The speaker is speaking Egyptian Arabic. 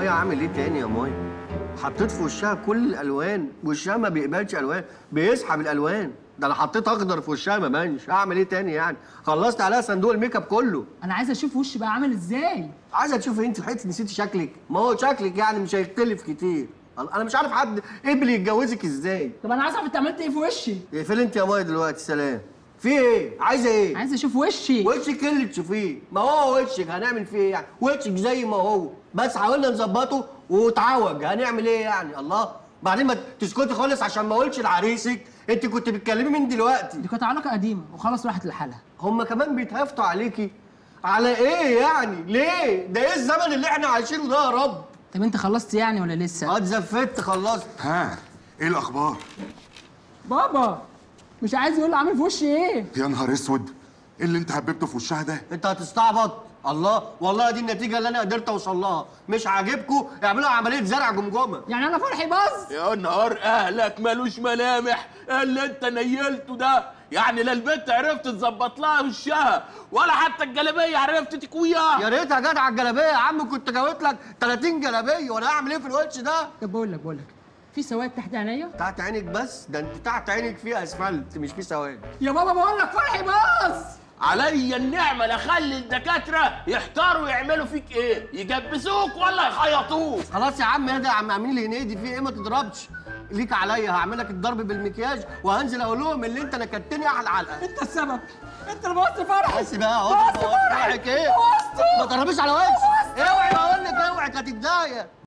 ايه اعمل ايه تاني يا ماي حطيت في وشها كل الالوان وشها ما بيقبلش الوان بيسحب الالوان ده انا حطيت اخضر في وشها ما بانش اعمل ايه تاني يعني خلصت عليها صندوق الميك اب كله انا عايزه اشوف وشي بقى عامل ازاي عايزه تشوفي انت لحقتي نسيتي شكلك ما هو شكلك يعني مش هيختلف كتير انا مش عارف حد قبل يتجوزك ازاي طب انا عايزه اعرف انت عملت ايه في وشي اقفلي انت يا ماي دلوقتي سلام في ايه عايزه ايه عايزه اشوف وشي وشك اللي تشوفيه ما هو وشك هنعمل فيه ايه يعني وشك زي ما هو بس حاولنا نظبطه واتعوج هنعمل ايه يعني الله بعدين ما تسكتي خالص عشان ما اقولش لعريسك انت كنت بتكلمي من دلوقتي دي كانت علاقه قديمه وخلاص راحت لحالها هما كمان بيتهافتوا عليكي على ايه يعني ليه ده ايه الزمن اللي احنا عايشينه ده يا رب طب انت خلصت يعني ولا لسه اه اتزفت خلصت ها ايه الاخبار بابا مش عايز يقول لي عامل في وشي ايه يا نهار اسود ايه اللي انت حببته في وشها ده انت هتستعبط الله والله دي النتيجه اللي انا قدرت اوصل لها مش عاجبكم اعملوا عمليه زرع جمجمه يعني انا فرحي باظ يا نهار اهلك ملوش ملامح اللي انت نيلته ده يعني لا البنت عرفت تظبط لها وشها ولا حتى الجلابيه عرفت تكويها يا ريت يا جدع الجلابيه يا عم كنت جاوبت لك 30 جلابيه وانا اعمل ايه في الوش ده طب بقول لك بقول لك في سواد تحت عينيا تحت عينك بس ده انت تحت عينك فيه اسفلت مش فيه سواد يا بابا بقول لك فرحي باظ عليا النعمه لا اخلي الدكاتره يحتاروا يعملوا فيك ايه يجبسوك ولا يخيطوك خلاص يا عم اهدى يا عم عاملين لي هنيدي فيه ايه ما تضربش ليك عليا هعمل لك الضرب بالمكياج وهنزل اقول لهم اللي انت نكدتني احلى علقه انت السبب انت اللي بوظت فرحي بس بقى اهو بوظت فرحي فرحك ايه بوظته ما تقربيش على وشي اوعي بقول لك اوعي كانت بدايه